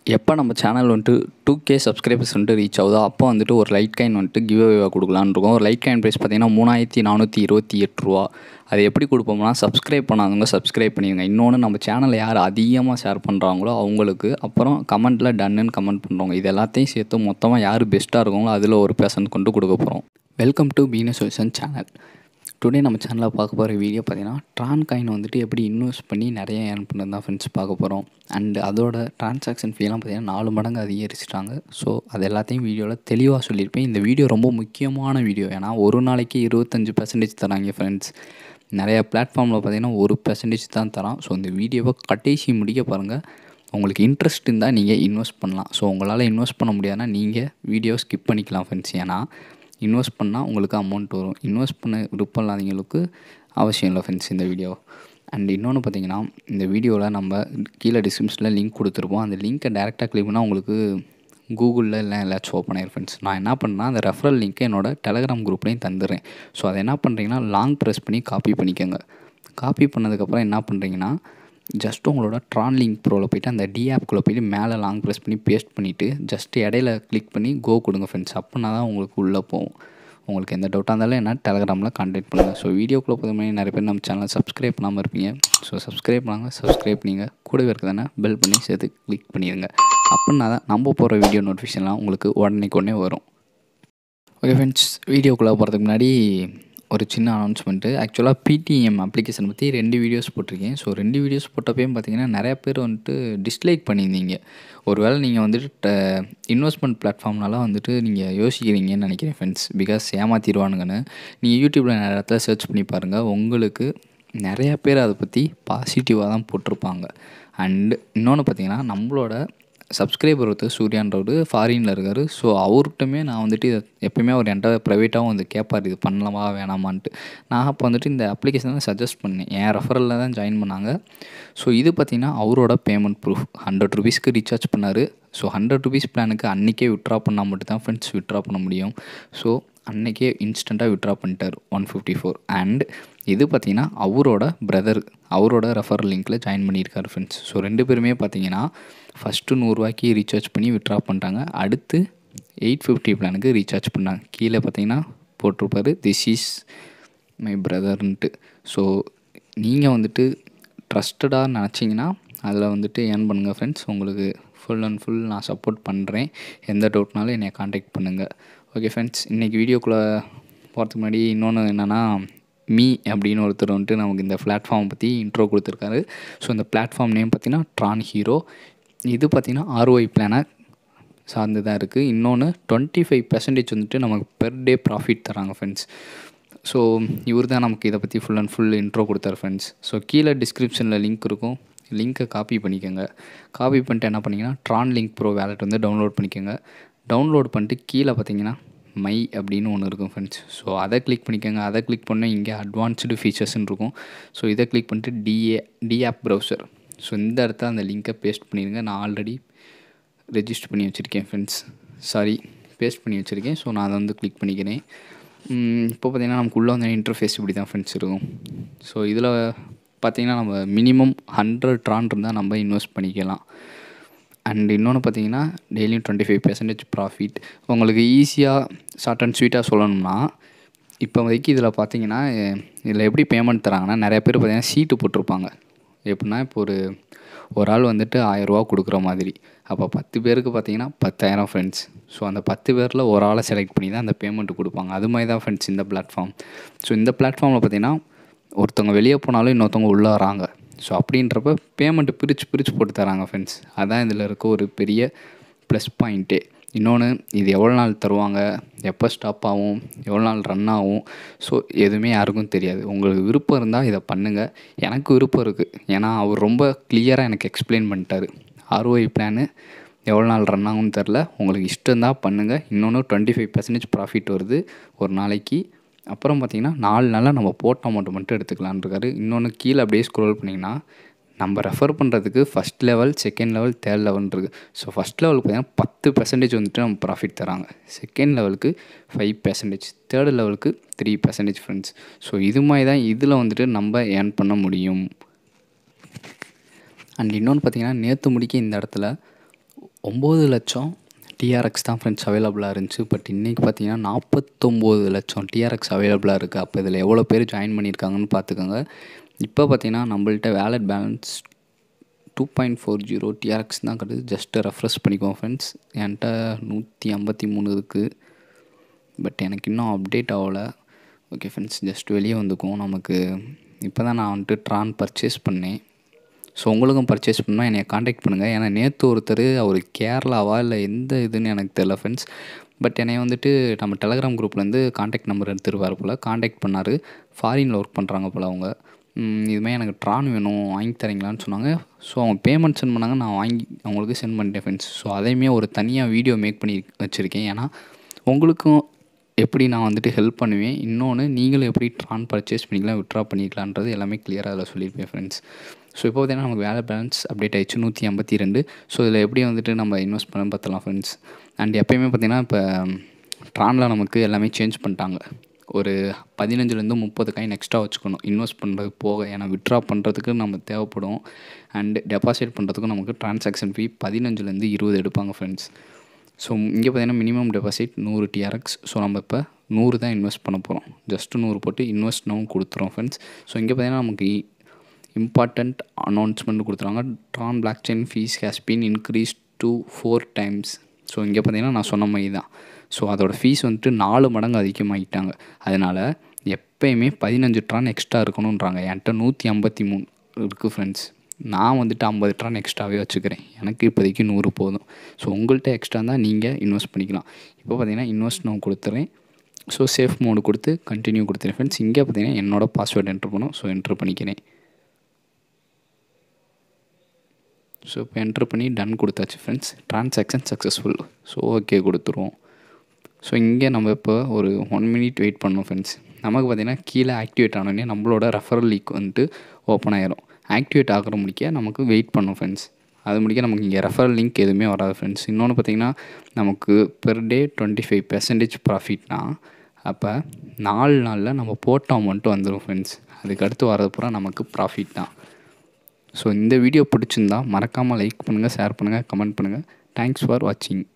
எப்போ நம்ம சேனல் வந்துட்டு டூ கே சப்ஸ்கிரைபர்ஸ் வந்துட்டு ரீச் ஆகுதோ அப்போ வந்துட்டு ஒரு லைட் காயின் வந்துட்டு கிவ் அவேவாக கொடுக்கலான்னு இருக்கோம் ஒரு லைட் காயின் ப்ரைஸ் பார்த்தீங்கன்னா மூணாயிரத்தி நானூற்றி இருபத்தி எட்டு ரூபா அது எப்படி கொடுப்போம்னா சப்ஸ்கிரைப் பண்ணாதவங்க சப்ஸ்கிரைப் பண்ணிடுங்க இன்னொன்று நம்ம சேனலை யார் அதிகமாக ஷேர் பண்ணுறாங்களோ அவங்களுக்கு அப்புறம் கமெண்ட்டில் டன்னுன்னு கமெண்ட் பண்ணுறவங்க இது எல்லாத்தையும் சேர்த்து மொத்தமாக யார் பெஸ்ட்டாக இருக்காங்களோ அதில் ஒரு பேசன் கொண்டு கொடுக்க போகிறோம் welcome to Beena solution channel today நம்ம சேனலில் பார்க்க போகிற வீடியோ பார்த்தீங்கன்னா ட்ரான் காயின் வந்துட்டு எப்படி இன்வெஸ்ட் பண்ணி நிறைய ஏர்ன் பண்ணது தான் ஃப்ரெண்ட்ஸ் பார்க்க போகிறோம் அண்ட் அதோட ட்ரான்சாக்ஷன் ஃபீலாம் பார்த்தீங்கன்னா நாலு மடங்கு அதிகரிச்சிட்டாங்க ஸோ அது எல்லாத்தையும் வீடியோவில் தெளிவாக சொல்லியிருப்பேன் இந்த வீடியோ ரொம்ப முக்கியமான வீடியோ ஏன்னா ஒரு நாளைக்கு இருபத்தஞ்சி பர்சன்டேஜ் தராங்க ஃப்ரெண்ட்ஸ் நிறைய பிளாட்ஃபார்மில் பார்த்தீங்கன்னா ஒரு பர்சன்டேஜ் தான் தரான் ஸோ இந்த வீடியோவை கடைசி முடிக்க பாருங்கள் உங்களுக்கு இன்ட்ரெஸ்ட் இருந்தால் நீங்கள் இன்வெஸ்ட் பண்ணலாம் ஸோ உங்களால் இன்வெஸ்ட் பண்ண முடியாதுன்னா நீங்கள் வீடியோ ஸ்கிப் பண்ணிக்கலாம் ஃப்ரெண்ட்ஸ் ஏன்னா இன்வெஸ்ட் பண்ணால் உங்களுக்கு அமௌண்ட் வரும் இன்வெஸ்ட் பண்ண விருப்பம் இல்லாதவங்களுக்கு அவசியம் இல்லை ஃப்ரெண்ட்ஸ் இந்த வீடியோ அண்ட் இன்னொன்று பார்த்தீங்கன்னா இந்த வீடியோவில் நம்ம கீழே டிஸ்கிரிப்ஷனில் லிங்க் கொடுத்துருப்போம் அந்த லிங்க்கை டேரெக்டாக கிளிக் பண்ணால் உங்களுக்கு கூகுளில் இல்லை எல்லாச்சும் ஓப்பன் ஆயிரும் ஃப்ரெண்ட்ஸ் நான் என்ன பண்ணேன்னா அந்த ரெஃபரல் லிங்க்கை என்னோட டெலகிராம் குரூப்லேயும் தந்துடுறேன் ஸோ அதை என்ன பண்ணுறீங்கன்னா லாங் ப்ரெஸ் பண்ணி காப்பி பண்ணிக்கோங்க காப்பி பண்ணதுக்கப்புறம் என்ன பண்ணுறீங்கன்னா ஜஸ்ட் உங்களோட ட்ரான் லிங்க் ப்ரோவில் போய்ட்டு அந்த டி ஆப்குள்ளே போய்ட்டு மேலே லாங் ப்ரெஸ் பண்ணி பேஸ்ட் பண்ணிவிட்டு ஜஸ்ட் இடையில கிளிக் பண்ணி கோ கொடுங்க ஃப்ரெண்ட்ஸ் அப்படின்னா தான் உங்களுக்கு உள்ளே போகும் உங்களுக்கு எந்த டவுட்டாக இருந்தாலும் என்ன டெலகிராமில் கான்டாக்ட் பண்ணுங்கள் ஸோ வீடியோக்குள்ளே போதுமே நிறைய பேர் நம்ம சேனலை சப்ஸ்கிரைப் பண்ணாமல் இருப்பீங்க ஸோ சப்ஸ்கிரைப் பண்ணாங்க சப்ஸ்கிரைப் பண்ணிங்க கூடவே இருக்கிறதானே பெல் பண்ணி சேர்த்து கிளிக் பண்ணிடுங்க அப்படின்னா தான் நம்ம போகிற வீடியோ நோட்டிஃபிகேஷன்லாம் உங்களுக்கு உடனேக்கு உடனே வரும் ஓகே ஃப்ரெண்ட்ஸ் வீடியோக்குள்ளே போகிறதுக்கு முன்னாடி ஒரு சின்ன அனௌன்ஸ்மெண்ட்டு ஆக்சுவலாக பிடிஎம் அப்ளிகேஷன் பற்றி ரெண்டு வீடியோஸ் போட்டிருக்கேன் ஸோ ரெண்டு வீடியோஸ் போட்டப்பையும் பார்த்தீங்கன்னா நிறைய பேர் வந்துட்டு டிஸ்லைக் பண்ணியிருந்தீங்க ஒருவேளை நீங்கள் வந்துட்டு இன்வெஸ்ட்மெண்ட் பிளாட்ஃபார்ம்னால வந்துட்டு நீங்கள் யோசிக்கிறீங்கன்னு நினைக்கிறேன் ஃப்ரெண்ட்ஸ் பிகாஸ் ஏமாற்றிடுவானுங்கன்னு நீங்கள் யூடியூப்பில் நிறைய இடத்துல சர்ச் பண்ணி பாருங்கள் உங்களுக்கு நிறைய பேர் அதை பற்றி பாசிட்டிவாக தான் போட்டிருப்பாங்க அண்டு இன்னொன்று பார்த்தீங்கன்னா நம்மளோட சப்ஸ்கிரைபர் ஒருத்தர் சூர்யான்றவர் ஃபாரினில் இருக்கார் ஸோ அவர்கிட்டமே நான் வந்துட்டு இதை எப்பயுமே அவர் என்கிட்ட ப்ரைவேட்டாகவும் வந்து கேட்பார் இது பண்ணலாமா வேணாமான்ட்டு நான் அப்போ வந்துட்டு இந்த அப்ளிகேஷனை சஜஸ்ட் பண்ணேன் என் ரெஃபரலில் தான் ஜாயின் பண்ணாங்க ஸோ இது பார்த்திங்கன்னா அவரோட பேமெண்ட் ப்ரூஃப் ஹண்ட்ரட் ருபீஸ்க்கு ரீசார்ஜ் பண்ணார் ஸோ ஹண்ட்ரட் ருபீஸ் பிளானுக்கு அன்றைக்கே விட்ரா பண்ணால் மட்டும் தான் ஃப்ரெண்ட்ஸ் விட்ரா பண்ண முடியும் ஸோ அன்றைக்கே இன்ஸ்டண்ட்டாக விட்ரா பண்ணிட்டார் ஒன் ஃபிஃப்டி ஃபோர் அண்ட் இது பார்த்திங்கன்னா அவரோட பிரதர் அவரோட ரெஃபரல் லிங்க்கில் ஜாயின் பண்ணியிருக்காரு ஃப்ரெண்ட்ஸ் ஸோ ரெண்டு பேருமே பார்த்தீங்கன்னா ஃபஸ்ட்டு நூறுரூவாய்க்கு ரீசார்ஜ் பண்ணி விட்ரா பண்ணிட்டாங்க அடுத்து எயிட் ஃபிஃப்டி பிளானுக்கு ரீசார்ஜ் பண்ணாங்க கீழே பார்த்தீங்கன்னா போட்டிருப்பாரு திஸ் இஸ் மை பிரதர்ன்ட்டு ஸோ நீங்கள் வந்துட்டு ட்ரஸ்டடாக நினச்சிங்கன்னா அதில் வந்துட்டு ஏர்ன் பண்ணுங்கள் ஃப்ரெண்ட்ஸ் உங்களுக்கு ஃபுல் அண்ட் ஃபுல் நான் சப்போர்ட் பண்ணுறேன் எந்த டவுட்னாலும் என்னை காண்டாக்ட் பண்ணுங்கள் ஓகே ஃப்ரெண்ட்ஸ் இன்றைக்கி வீடியோக்குள்ளே போகிறதுக்கு முன்னாடி இன்னொன்று என்னென்னா மீ அப்படின்னு ஒருத்தர் வந்துட்டு நமக்கு இந்த பிளாட்ஃபார்ம் பற்றி இன்ட்ரோ கொடுத்துருக்காரு ஸோ இந்த பிளாட்ஃபார்ம் நேம் பார்த்திங்கன்னா ட்ரான் ஹீரோ இது பார்த்திங்கன்னா ஆர்ஒஐ பிளானை சார்ந்து தான் இருக்குது இன்னொன்று டுவெண்ட்டி ஃபைவ் பர்சன்டேஜ் வந்துட்டு நமக்கு பெர் டே ப்ராஃபிட் தராங்க ஃப்ரெண்ட்ஸ் ஸோ இவர் தான் நமக்கு இதை பற்றி ஃபுல் அண்ட் ஃபுல் இன்ட்ரோ கொடுத்தாரு ஃப்ரெண்ட்ஸ் ஸோ கீழே டிஸ்கிரிப்ஷனில் லிங்க் இருக்கும் லிங்க்கை காப்பி பண்ணிக்கோங்க காப்பி பண்ணிட்டு என்ன பண்ணிங்கன்னா ட்ரான் லிங்க் ப்ரோ வேலெட் வந்து டவுன்லோட் பண்ணிக்கோங்க டவுன்லோட் பண்ணிட்டு கீழே பார்த்தீங்கன்னா மை அப்படின்னு ஒன்று இருக்கும் ஃப்ரெண்ட்ஸ் ஸோ அதை கிளிக் பண்ணிக்கோங்க அதை கிளிக் பண்ணால் இங்கே அட்வான்ஸ்டு ஃபீச்சர்ஸ்னு இருக்கும் ஸோ இதை கிளிக் பண்ணிட்டு DA D app browser so இந்த இடத்த அந்த லிங்க்கை பேஸ்ட் பண்ணிடுங்க நான் ஆல்ரெடி ரெஜிஸ்டர் பண்ணி வச்சுருக்கேன் ஃப்ரெண்ட்ஸ் சாரி பேஸ்ட் பண்ணி வச்சுருக்கேன் ஸோ நான் அதை வந்து கிளிக் பண்ணிக்கிறேன் இப்போ பார்த்திங்கன்னா நமக்கு உள்ளே வந்து இன்டர்ஃபேஸ் இப்படி தான் ஃப்ரெண்ட்ஸ் இருக்கும் ஸோ இதில் பார்த்திங்கன்னா நம்ம மினிமம் ஹண்ட்ரட் ட்ரான் இருந்தால் நம்ம இன்வெஸ்ட் பண்ணிக்கலாம் அண்ட் இன்னொன்று பார்த்தீங்கன்னா டெய்லியும் டுவெண்ட்டி ஃபைவ் பர்சன்டேஜ் ப்ராஃபிட் உங்களுக்கு ஈஸியாக ஷார்ட் அண்ட் ஸ்வீட்டாக சொல்லணும்னா இப்போ வரைக்கும் இதில் பார்த்தீங்கன்னா இதில் எப்படி பேமெண்ட் தராங்கன்னா நிறைய பேர் பார்த்தீங்கன்னா சீட்டு போட்டிருப்பாங்க எப்படின்னா இப்போ ஒரு ஒரு ஆள் வந்துட்டு ஆயிரரூவா கொடுக்குற மாதிரி அப்போ பத்து பேருக்கு பார்த்தீங்கன்னா பத்தாயிரம் ஃப்ரெண்ட்ஸ் ஸோ அந்த பத்து பேரில் ஒரு ஆளை செலக்ட் பண்ணி தான் அந்த பேமெண்ட்டு கொடுப்பாங்க அது மாதிரி தான் ஃப்ரெண்ட்ஸ் இந்த பிளாட்ஃபார்ம் ஸோ இந்த பிளாட்ஃபார்மில் பார்த்தீங்கன்னா ஒருத்தவங்க வெளியே போனாலும் இன்னொருத்தவங்க உள்ளே வராங்க ஸோ அப்படின்றப்ப பேமெண்ட்டு பிரித்து பிரித்து போட்டு தராங்க ஃப்ரெண்ட்ஸ் அதான் இதில் இருக்க ஒரு பெரிய ப்ளஸ் பாயிண்ட்டே இன்னொன்று இது எவ்வளோ நாள் தருவாங்க எப்போ ஸ்டாப் ஆகும் எவ்வளோ நாள் ரன் ஆகும் ஸோ எதுவுமே யாருக்கும் தெரியாது உங்களுக்கு விருப்பம் இருந்தால் இதை பண்ணுங்கள் எனக்கு விருப்பம் இருக்குது ஏன்னா அவர் ரொம்ப கிளியராக எனக்கு எக்ஸ்பிளைன் பண்ணிட்டாரு ஆர்ஓஐ பிளானு எவ்வளோ நாள் ரன் ஆகும்னு தெரில உங்களுக்கு இஷ்டம் தான் பண்ணுங்கள் இன்னொன்று டுவெண்ட்டி ஃபைவ் பர்சன்டேஜ் ப்ராஃபிட் வருது ஒரு நாளைக்கு அப்புறம் பார்த்திங்கன்னா நாலு நாளில் நம்ம போட்ட அமௌண்ட்டு மட்டும் எடுத்துக்கலான் இருக்காரு இன்னொன்று கீழே அப்படியே ஸ்க்ரோல் பண்ணிங்கன்னா நம்ம ரெஃபர் பண்ணுறதுக்கு first level second level third level இருக்குது ஸோ ஃபஸ்ட் லெவலுக்கு பார்த்தீங்கன்னா பத்து பர்சன்டேஜ் வந்துட்டு நம்ம ப்ராஃபிட் தராங்க செகண்ட் லெவலுக்கு ஃபைவ் பர்சன்டேஜ் தேர்டு லெவலுக்கு த்ரீ பர்சன்டேஜ் ஃப்ரெண்ட்ஸ் ஸோ இது மாதிரி தான் இதில் வந்துட்டு நம்ம ஏர்ன் பண்ண முடியும் அண்ட் இன்னொன்று பார்த்திங்கன்னா நேற்று முடிக்க இந்த இடத்துல ஒம்பது லட்சம் டிஆர்எக்ஸ் தான் ஃப்ரெண்ட்ஸ் அவைலபிளாக இருந்துச்சு பட் இன்றைக்கி பார்த்தீங்கன்னா நாற்பத்தொம்போது லட்சம் டிஆர்எக்ஸ் அவைலபிளாக இருக்குது அப்போ இதில் எவ்வளோ பேர் ஜாயின் பண்ணியிருக்காங்கன்னு பார்த்துக்கோங்க இப்போ பார்த்தீங்கன்னா நம்மள்ட்ட wallet balance two point four zero TRX தான் கிடையாது ஜஸ்ட்டு ரெஃப்ரெஷ் பண்ணிக்கோங்க ஃப்ரெண்ட்ஸ் என்கிட்ட நூற்றி ஐம்பத்தி மூணு இருக்குது பட் எனக்கு இன்னும் அப்டேட் ஆகலை ஓகே ஃப்ரெண்ட்ஸ் ஜஸ்ட் வெளியே வந்துக்கும் நமக்கு இப்போ தான் நான் வந்துட்டு ட்ரான் பர்ச்சேஸ் பண்ணேன் ஸோ உங்களுக்கும் பர்ச்சேஸ் பண்ணால் என்னை காண்டாக்ட் பண்ணுங்கள் ஏன்னா நேற்று ஒருத்தர் அவர் கேரளாவா இல்லை எந்த இதுன்னு எனக்கு தெரில ஃப்ரெண்ட்ஸ் பட் என்னை வந்துட்டு நம்ம டெலகிராம் குரூப்லேருந்து காண்டாக்ட் நம்பர் எடுத்துருவார் போல் காண்டாக்ட் பண்ணார் ஃபாரினில் ஒர்க் பண்ணுறாங்க போல் அவங்க இதுமாதிரி எனக்கு ட்ரான் வேணும் வாங்கி தரீங்களான்னு சொன்னாங்க ஸோ அவங்க பேமெண்ட் சென்ட் பண்ணாங்க நான் வாங்கி அவங்களுக்கு சென்ட் பண்ணிட்டேன் ஃப்ரெண்ட்ஸ் ஸோ அதையுமே ஒரு தனியாக வீடியோ மேக் பண்ணி வச்சுருக்கேன் ஏன்னா உங்களுக்கும் எப்படி நான் வந்துட்டு ஹெல்ப் பண்ணுவேன் இன்னொன்று நீங்களும் எப்படி ட்ரான் பர்ச்சேஸ் பண்ணிக்கலாம் விட்ரா பண்ணிக்கலான்றது எல்லாமே கிளியராக அதில் சொல்லியிருப்பேன் ஃப்ரெண்ட்ஸ் ஸோ இப்போ பார்த்தீங்கன்னா நமக்கு வேலை பேலன்ஸ் அப்டேட் ஆயிடுச்சு நூற்றி ஐம்பத்தி ரெண்டு ஸோ இதில் எப்படி வந்துட்டு நம்ம இன்வெஸ்ட் பண்ண பார்த்தலாம் ஃப்ரெண்ட்ஸ் அண்ட் எப்போயுமே பார்த்திங்கன்னா இப்போ ட்ரானில் நமக்கு எல்லாமே சேஞ்ச் பண்ணிட்டாங்க ஒரு பதினஞ்சுலேருந்து முப்பது காயின் எக்ஸ்ட்ரா வச்சுக்கணும் இன்வெஸ்ட் பண்ணுறது போக ஏன்னா விட்ரா பண்ணுறதுக்கு நம்ம தேவைப்படும் அண்ட் டெபாசிட் பண்ணுறதுக்கும் நமக்கு ட்ரான்சாக்ஷன் ஃபீ பதினஞ்சுலேருந்து இருபது எடுப்பாங்க ஃப்ரெண்ட்ஸ் ஸோ இங்கே பார்த்தீங்கன்னா மினிமம் டெபாசிட் நூறு டிஆர்எக்ஸ் ஸோ நம்ம இப்போ நூறு தான் இன்வெஸ்ட் பண்ண போகிறோம் ஜஸ்ட்டு நூறு போட்டு இன்வெஸ்ட்னும் கொடுத்துறோம் ஃப்ரெண்ட்ஸ் ஸோ இங்கே பார்த்தீங்கன்னா நமக்கு இம்பார்ட்டண்ட் அனௌன்ஸ்மெண்ட் கொடுத்துருவாங்க Tron blockchain fees has been increase to four times so இங்கே பார்த்தீங்கன்னா நான் சொன்ன மாதிரி தான் ஸோ அதோடய ஃபீஸ் வந்துட்டு நாலு மடங்கு அதிகமாகிட்டாங்க அதனால் எப்போயுமே பதினஞ்சு ட்ரான் எக்ஸ்ட்ரா இருக்கணுன்றாங்க என்கிட்ட நூற்றி ஐம்பத்தி மூணு இருக்குது ஃப்ரெண்ட்ஸ் நான் வந்துட்டு ஐம்பது ட்ரான் எக்ஸ்ட்ராவே வச்சுக்கிறேன் எனக்கு இப்போதைக்கு நூறு போதும் ஸோ உங்கள்கிட்ட எக்ஸ்ட்ரா இருந்தால் நீங்கள் இன்வெஸ்ட் பண்ணிக்கலாம் இப்போ பார்த்தீங்கன்னா இன்வெஸ்ட் நான் கொடுத்துறேன் ஸோ சேஃப் மோடு கொடுத்து கண்டினியூ கொடுத்துறேன் ஃப்ரெண்ட்ஸ் இங்கே பார்த்தீங்கன்னா என்னோடய பாஸ்வேர்டு என்ட்ரு பண்ணும் ஸோ என்ட்ரு பண்ணிக்கிறேன் ஸோ இப்போ என்ட்ரு பண்ணி டன் கொடுத்தாச்சு friends transaction successful so okay கொடுத்துருவோம் ஸோ இங்கே நம்ம இப்போ ஒரு ஒன் மினிட் வெயிட் பண்ணோம் ஃப்ரெண்ட்ஸ் நமக்கு பார்த்திங்கன்னா கீழே ஆக்டிவேட் ஆனோடனே நம்மளோட ரெஃபரல் லீக் வந்துட்டு ஓப்பன் ஆயிரும் ஆக்டிவேட் ஆகிற முடிக்க நமக்கு வெயிட் பண்ணும் ஃப்ரெண்ட்ஸ் அது முடிக்க நமக்கு இங்கே ரெஃபரல் லிங்க் எதுவுமே வராது ஃப்ரெண்ட்ஸ் இன்னொன்று பார்த்திங்கன்னா நமக்கு per day twenty five percentage ப்ராஃபிட்னா அப்போ நாலு நாளில் நம்ம போட்ட அமௌண்ட்டு வந்துடும் ஃப்ரெண்ட்ஸ் அதுக்கு அடுத்து வரது பூரா நமக்கு ப்ராஃபிட் தான் ஸோ இந்த வீடியோ பிடிச்சிருந்தா மறக்காமல் லைக் பண்ணுங்கள் ஷேர் பண்ணுங்கள் கமெண்ட் பண்ணுங்கள் தேங்க்ஸ் ஃபார் வாட்சிங்